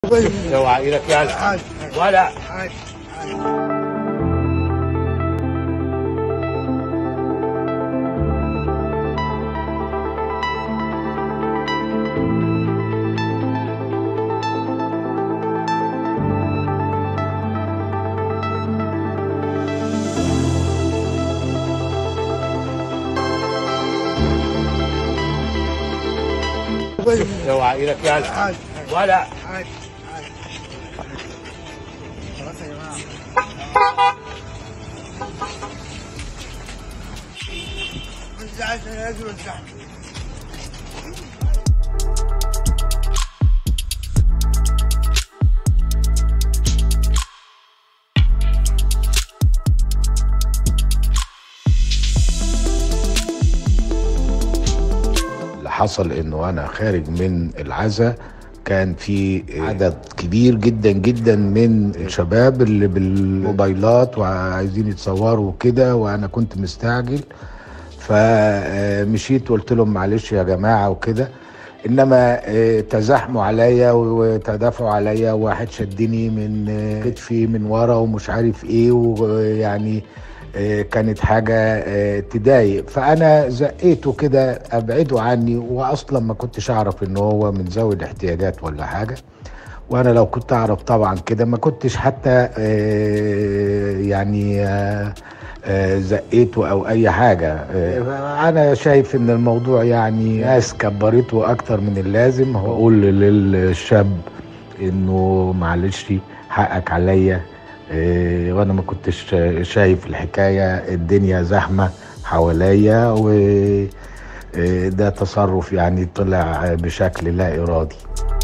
اوعى ايدك يلا عادي ولا عادي عادي اوعى ايدك يلا عادي ولا عادي عادي خلاص يا جماعه مش عايز انا لازم انسحب اللي حصل انه انا خارج من العزا كان في عدد كبير جدا جدا من الشباب اللي بالموبايلات وعايزين يتصوروا وكده وانا كنت مستعجل فمشيت قلت لهم معلش يا جماعه وكده انما آه، تزاحموا عليا وتدافعوا عليا واحد شدني من آه، كتفي من ورا ومش عارف ايه ويعني آه، كانت حاجة آه، تضايق فأنا زقيته كده أبعده عني وأصلا ما كنتش أعرف إن هو من ذوي الاحتياجات ولا حاجة وأنا لو كنت أعرف طبعا كده ما كنتش حتى آه، يعني آه، آه، زقيته أو أي حاجة آه، أنا شايف إن الموضوع يعني ناس كبرته أكتر من اللازم وأقول للشاب إنه معلش حقك عليا إيه، وانا ما كنتش شايف الحكايه الدنيا زحمه حواليا وده تصرف يعني طلع بشكل لا ارادي